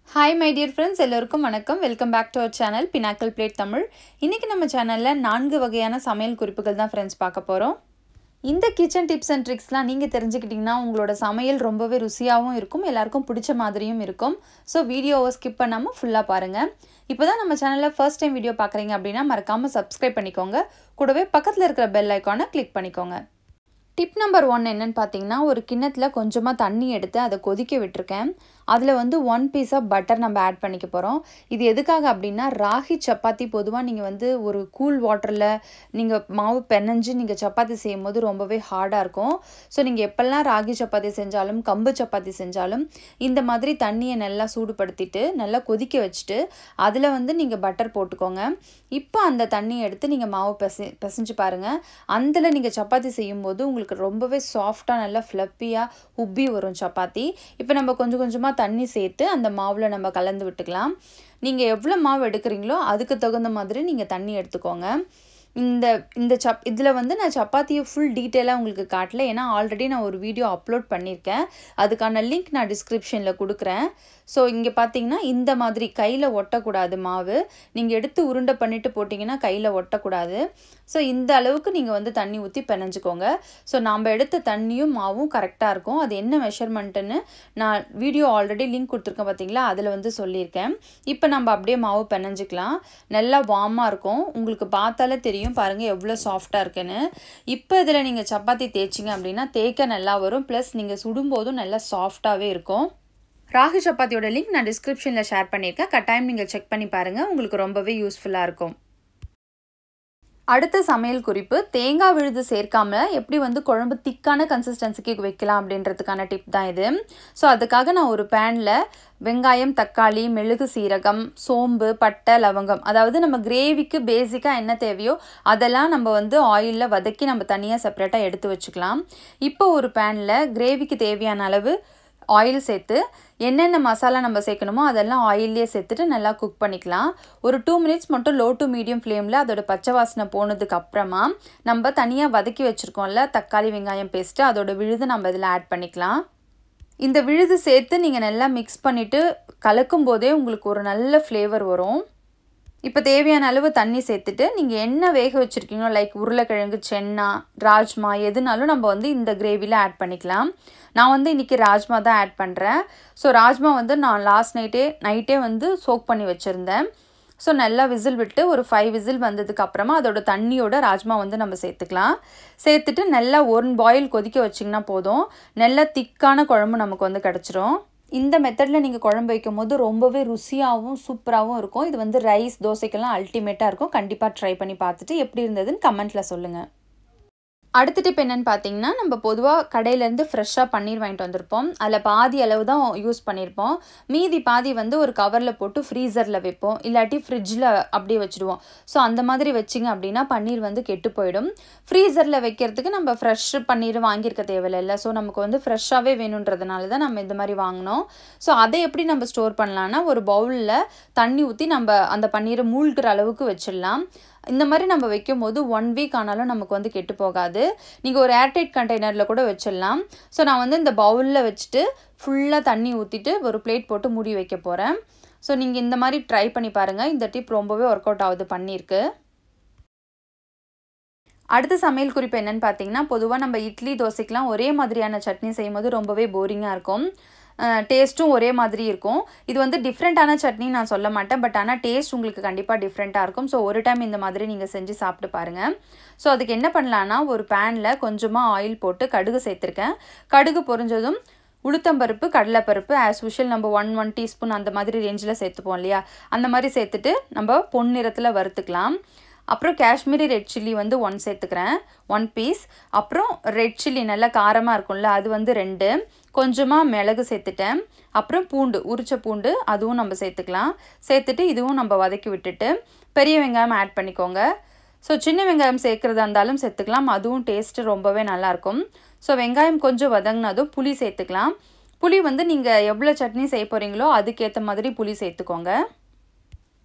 hi my dear friends எல்லோருக்கும் வணக்கம் welcome back to our channel Pinnacle Plate Tamil இன்றைக்கி நம்ம சேனலில் நான்கு வகையான சமையல் குறிப்புகள் தான் ஃப்ரெண்ட்ஸ் பார்க்க போகிறோம் இந்த கிச்சன் டிப்ஸ் அண்ட் ட்ரிக்ஸ்லாம் நீங்கள் தெரிஞ்சுக்கிட்டிங்கன்னா உங்களோட சமையல் ரொம்பவே ருசியாகவும் இருக்கும் எல்லாருக்கும் பிடிச்ச மாதிரியும் இருக்கும் ஸோ வீடியோவை ஸ்கிப் பண்ணாமல் ஃபுல்லாக பாருங்கள் இப்போ தான் நம்ம சேனலில் ஃபர்ஸ்ட் டைம் வீடியோ பார்க்குறீங்க அப்படின்னா மறக்காமல் சப்ஸ்கிரைப் பண்ணிக்கோங்க கூடவே பக்கத்தில் இருக்கிற பெல் ஐக்கானை கிளிக் பண்ணிக்கோங்க டிப் நம்பர் ஒன் என்னன்னு பார்த்தீங்கன்னா ஒரு கிண்ணத்தில் கொஞ்சமாக தண்ணி எடுத்து அதை கொதிக்க விட்டுருக்கேன் அதில் வந்து ஒன் பீஸ் ஆஃப் பட்டர் நம்ம ஆட் பண்ணிக்க போகிறோம் இது எதுக்காக அப்படின்னா ராகி சப்பாத்தி பொதுவாக நீங்கள் வந்து ஒரு கூல் வாட்டரில் நீங்கள் மாவு பெனஞ்சு நீங்கள் சப்பாத்தி செய்யும் போது ரொம்பவே ஹார்டாக இருக்கும் ஸோ நீங்கள் எப்போல்லாம் ராகி சப்பாத்தி செஞ்சாலும் கம்பு சப்பாத்தி செஞ்சாலும் இந்த மாதிரி தண்ணியை நல்லா சூடுபடுத்திட்டு நல்லா கொதிக்க வச்சுட்டு அதில் வந்து நீங்கள் பட்டர் போட்டுக்கோங்க இப்போ அந்த தண்ணியை எடுத்து நீங்கள் மாவு பெசி பிசைஞ்சு பாருங்கள் அதில் நீங்கள் சப்பாத்தி செய்யும்போது உங்களுக்கு ரொம்பவே சாஃப்டாக நல்லா ஃப்ளப்பியாக உப்பி வரும் சப்பாத்தி இப்போ நம்ம கொஞ்சம் கொஞ்சமாக தண்ணி சேர்த்து அந்த மாவில் நம்ம கலந்து விட்டுக்கலாம் நீங்கள் எவ்வளோ மாவு எடுக்கிறீங்களோ அதுக்கு தகுந்த மாதிரி நீங்கள் தண்ணி எடுத்துக்கோங்க இந்த இந்த சப் இதில் வந்து நான் சப்பாத்தியை ஃபுல் டீட்டெயிலாக உங்களுக்கு காட்டல ஏன்னா ஆல்ரெடி நான் ஒரு வீடியோ அப்லோட் பண்ணியிருக்கேன் அதுக்கான லிங்க் நான் டிஸ்கிரிப்ஷனில் கொடுக்குறேன் ஸோ இங்கே பார்த்தீங்கன்னா இந்த மாதிரி கையில் ஒட்டக்கூடாது மாவு நீங்கள் எடுத்து உருண்டை பண்ணிவிட்டு போட்டிங்கன்னா கையில் ஒட்டக்கூடாது ஸோ இந்த அளவுக்கு நீங்கள் வந்து தண்ணி ஊற்றி பிணைஞ்சிக்கோங்க ஸோ நாம் எடுத்த தண்ணியும் மாவும் கரெக்டாக இருக்கும் அது என்ன மெஷர்மெண்ட்டுன்னு நான் வீடியோ ஆல்ரெடி லிங்க் கொடுத்துருக்கேன் பார்த்தீங்களா அதில் வந்து சொல்லியிருக்கேன் இப்போ நம்ம அப்படியே மாவு பிணைஞ்சிக்கலாம் நல்லா வார்மாக இருக்கும் உங்களுக்கு பார்த்தாலே தெரியும் பாருங்கள் எவ்வளோ சாஃப்டாக இருக்குன்னு இப்போ இதில் நீங்கள் சப்பாத்தி தேய்ச்சிங்க அப்படின்னா தேய்க்க நல்லா வரும் ப்ளஸ் நீங்கள் சுடும்போதும் நல்லா சாஃப்டாகவே இருக்கும் ராகி சப்பாத்தியோட லிங்க் நான் டிஸ்கிரிப்ஷனில் ஷேர் பண்ணியிருக்கேன் கட்டாயம் நீங்கள் செக் பண்ணி பாருங்கள் உங்களுக்கு ரொம்பவே யூஸ்ஃபுல்லாக இருக்கும் அடுத்த சமையல் குறிப்பு தேங்காய் விழுது சேர்க்காம எப்படி வந்து குழம்பு திக்கான கன்சிஸ்டன்சிக்கு வைக்கலாம் அப்படின்றதுக்கான டிப் தான் இது ஸோ அதுக்காக நான் ஒரு பேனில் வெங்காயம் தக்காளி மெழுகு சீரகம் சோம்பு பட்டை லவங்கம் அதாவது நம்ம கிரேவிக்கு பேசிக்காக என்ன தேவையோ அதெல்லாம் நம்ம வந்து ஆயிலில் வதக்கி நம்ம தனியாக செப்பரேட்டாக எடுத்து வச்சுக்கலாம் இப்போ ஒரு பேனில் கிரேவிக்கு தேவையான அளவு ஆயில் சேர்த்து என்னென்ன மசாலா நம்ம சேர்க்கணுமோ அதெல்லாம் ஆயிலே சேர்த்துட்டு நல்லா குக் பண்ணிக்கலாம் ஒரு டூ மினிட்ஸ் மட்டும் லோ டு மீடியம் ஃப்ளேமில் அதோட பச்சை வாசனை போனதுக்கு அப்புறமா நம்ம தனியாக வதக்கி வச்சுருக்கோம்ல தக்காளி வெங்காயம் பேஸ்ட்டு அதோட விழுது நம்ம இதில் ஆட் பண்ணிக்கலாம் இந்த விழுது சேர்த்து நீங்கள் நல்லா மிக்ஸ் பண்ணிவிட்டு கலக்கும் போதே உங்களுக்கு ஒரு நல்ல ஃப்ளேவர் வரும் இப்போ தேவையான அளவு தண்ணி சேர்த்துட்டு நீங்கள் என்ன வேக வச்சுருக்கீங்களோ லைக் உருளைக்கிழங்கு சென்னா ராஜ்மா எதுனாலும் நம்ம வந்து இந்த கிரேவியில் ஆட் பண்ணிக்கலாம் நான் வந்து இன்றைக்கி ராஜ்மா தான் ஆட் பண்ணுறேன் ஸோ ராஜ்மா வந்து நான் லாஸ்ட் நைட்டே நைட்டே வந்து சோக் பண்ணி வச்சுருந்தேன் ஸோ நல்லா விசில் விட்டு ஒரு ஃபைவ் விசில் வந்ததுக்கு அப்புறமா அதோட தண்ணியோட ராஜ்மா வந்து நம்ம சேர்த்துக்கலாம் சேர்த்துட்டு நல்லா ஒன் பாயில் கொதிக்க வச்சிங்கன்னா போதும் நல்லா திக்கான குழம்பு நமக்கு வந்து கிடச்சிரும் இந்த மெத்தடில் நீங்கள் குழம்பு வைக்கும் போது ரொம்பவே ருசியாகவும் சூப்பராகவும் இருக்கும் இது வந்து ரைஸ் தோசைக்கெல்லாம் அல்டிமேட்டாக இருக்கும் கண்டிப்பாக ட்ரை பண்ணி பார்த்துட்டு எப்படி இருந்ததுன்னு கமெண்ட்டில் சொல்லுங்கள் அடுத்த டிப் என்னென்னு பார்த்தீங்கன்னா நம்ம பொதுவாக கடையிலேருந்து ஃப்ரெஷ்ஷாக பன்னீர் வாங்கிட்டு வந்திருப்போம் அதில் பாதி அளவு தான் யூஸ் பண்ணியிருப்போம் மீதி பாதி வந்து ஒரு கவரில் போட்டு ஃப்ரீசரில் வைப்போம் இல்லாட்டி ஃப்ரிட்ஜில் அப்படியே வச்சுடுவோம் ஸோ அந்த மாதிரி வச்சிங்க அப்படின்னா பன்னீர் வந்து கெட்டு போயிடும் ஃப்ரீசரில் வைக்கிறதுக்கு நம்ம ஃப்ரெஷ் பன்னீர் வாங்கியிருக்க தேவையில்லை ஸோ நமக்கு வந்து ஃப்ரெஷ்ஷாகவே வேணுன்றதுனால தான் நம்ம இந்த மாதிரி வாங்கினோம் ஸோ அதை எப்படி நம்ம ஸ்டோர் பண்ணலான்னா ஒரு பவுலில் தண்ணி ஊற்றி நம்ம அந்த பன்னீரை மூழ்கிற அளவுக்கு வச்சிடலாம் இந்த மாதிரி நம்ம வைக்கும் போது ஒன் வீக் ஆனாலும் நமக்கு வந்து கெட்டு போகாது நீங்கள் ஒரு ஏர்டைட் கண்டெய்னரில் கூட வச்சிடலாம் ஸோ நான் வந்து இந்த பவுலில் வச்சுட்டு ஃபுல்லாக தண்ணி ஊற்றிட்டு ஒரு பிளேட் போட்டு மூடி வைக்க போகிறேன் ஸோ நீங்கள் இந்த மாதிரி ட்ரை பண்ணி பாருங்கள் இந்த டிப் ரொம்பவே ஒர்க் அவுட் ஆகுது பண்ணியிருக்கு அடுத்த சமையல் குறிப்பு என்னென்னு பார்த்தீங்கன்னா பொதுவாக நம்ம இட்லி தோசைக்கெலாம் ஒரே மாதிரியான சட்னி செய்யும் போது ரொம்பவே போரிங்காக இருக்கும் டேஸ்ட்டும் ஒரே மாதிரி இருக்கும் இது வந்து டிஃப்ரெண்ட்டான சட்னி நான் சொல்ல மாட்டேன் பட் ஆனால் டேஸ்ட் உங்களுக்கு கண்டிப்பாக டிஃப்ரெண்ட்டாக இருக்கும் ஸோ ஒரு டைம் இந்த மாதிரி நீங்கள் செஞ்சு சாப்பிட்டு பாருங்கள் ஸோ அதுக்கு என்ன பண்ணலான்னா ஒரு பேனில் கொஞ்சமாக ஆயில் போட்டு கடுகு சேர்த்துருக்கேன் கடுகு பொரிஞ்சதும் உளுத்தம்பருப்பு கடலைப்பருப்பு ஆஸ் யூஷுவல் நம்ம ஒன் ஒன் டீஸ்பூன் அந்த மாதிரி ரேஞ்சில் சேர்த்துப்போம் இல்லையா அந்த மாதிரி சேர்த்துட்டு நம்ம பொன்னிறத்தில் வறுத்துக்கலாம் அப்புறம் காஷ்மீரி ரெட் சில்லி வந்து ஒன் சேர்த்துக்கிறேன் ஒன் பீஸ் அப்புறம் ரெட் சில்லி நல்லா காரமாக இருக்கும்ல அது வந்து ரெண்டு கொஞ்சமாக மிளகு சேர்த்துட்டேன் அப்புறம் பூண்டு உரிச்ச பூண்டு அதுவும் நம்ம சேர்த்துக்கலாம் சேர்த்துட்டு இதுவும் நம்ம வதக்கி விட்டுட்டு பெரிய வெங்காயம் ஆட் பண்ணிக்கோங்க ஸோ சின்ன வெங்காயம் சேர்க்குறதா இருந்தாலும் சேர்த்துக்கலாம் அதுவும் டேஸ்ட்டு ரொம்பவே நல்லாயிருக்கும் ஸோ வெங்காயம் கொஞ்சம் வதங்கினதும் புளி சேர்த்துக்கலாம் புளி வந்து நீங்கள் எவ்வளோ சட்னி செய்ய போகிறீங்களோ அதுக்கேற்ற மாதிரி புளி சேர்த்துக்கோங்க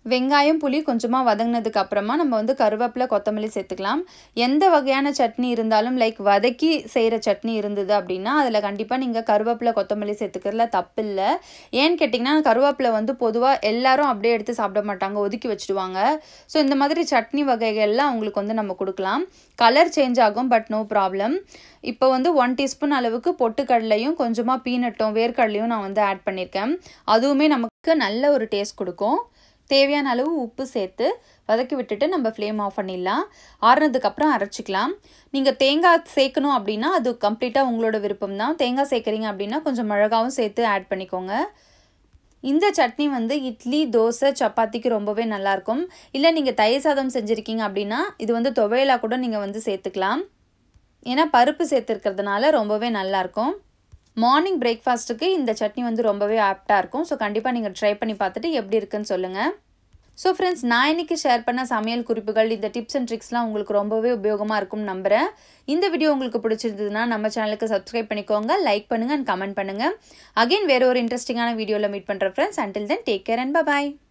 வெங்காயம் புளி கொஞ்சமாக வதங்கினதுக்கு அப்புறமா நம்ம வந்து கருவேப்பிலை கொத்தமல்லி சேர்த்துக்கலாம் எந்த வகையான சட்னி இருந்தாலும் லைக் வதக்கி செய்கிற சட்னி இருந்தது அப்படின்னா அதில் கண்டிப்பாக நீங்கள் கருவேப்பிலை கொத்தமல்லி சேர்த்துக்கிறதுல தப்பு இல்லை ஏன்னு கேட்டிங்கன்னா கருவேப்பிலை வந்து பொதுவாக எல்லாரும் அப்படியே எடுத்து சாப்பிட மாட்டாங்க ஒதுக்கி வச்சுடுவாங்க ஸோ இந்த மாதிரி சட்னி வகைகள்லாம் உங்களுக்கு வந்து நம்ம கொடுக்கலாம் கலர் சேஞ்ச் ஆகும் பட் நோ ப்ராப்ளம் இப்போ வந்து ஒன் டீஸ்பூன் அளவுக்கு பொட்டுக்கடலையும் கொஞ்சமாக பீனட்டும் வேர்க்கடலையும் நான் வந்து ஆட் பண்ணியிருக்கேன் அதுவுமே நமக்கு நல்ல ஒரு டேஸ்ட் கொடுக்கும் தேவையான அளவு உப்பு சேர்த்து வதக்கி விட்டுட்டு நம்ம ஃப்ளேம் ஆஃப் பண்ணிடலாம் ஆறுனதுக்கப்புறம் அரைச்சிக்கலாம் நீங்கள் தேங்காய் சேர்க்கணும் அப்படின்னா அது கம்ப்ளீட்டாக உங்களோட விருப்பம் தான் தேங்காய் சேர்க்குறீங்க அப்படின்னா கொஞ்சம் மிளகாவும் சேர்த்து ஆட் பண்ணிக்கோங்க இந்த சட்னி வந்து இட்லி தோசை சப்பாத்திக்கு ரொம்பவே நல்லாயிருக்கும் இல்லை நீங்கள் தயிர் சாதம் செஞ்சுருக்கீங்க அப்படின்னா இது வந்து துவையலாக கூட நீங்கள் வந்து சேர்த்துக்கலாம் ஏன்னா பருப்பு சேர்த்துருக்கிறதுனால ரொம்பவே நல்லாயிருக்கும் மார்னிங் பிரேக்ஃபாஸ்ட்டுக்கு இந்த சட்னி வந்து ரொம்பவே ஆப்டாக இருக்கும் ஸோ கண்டிப்பாக நீங்கள் ட்ரை பண்ணி பார்த்துட்டு எப்படி இருக்குன்னு சொல்லுங்கள் ஸோ ஃப்ரெண்ட்ஸ் நான் இன்றைக்கி ஷேர் பண்ண சமையல் குறிப்புகள் இந்த டிப்ஸ் அண்ட் ட்ரிக்ஸ்லாம் உங்களுக்கு ரொம்பவே உபயோகமாக இருக்கும்னு நம்புகிறேன் இந்த வீடியோ உங்களுக்கு பிடிச்சிருந்ததுன்னா நம்ம சேனலுக்கு சப்ஸ்கிரைப் பண்ணிக்கோங்க லைக் பண்ணுங்கள் அண்ட் கமெண்ட் பண்ணுங்கள் அகைன் வேறு ஒரு இன்ட்ரெஸ்டிங்கான வீடியோவில் மீட் பண்ணுற friends until then take care and bye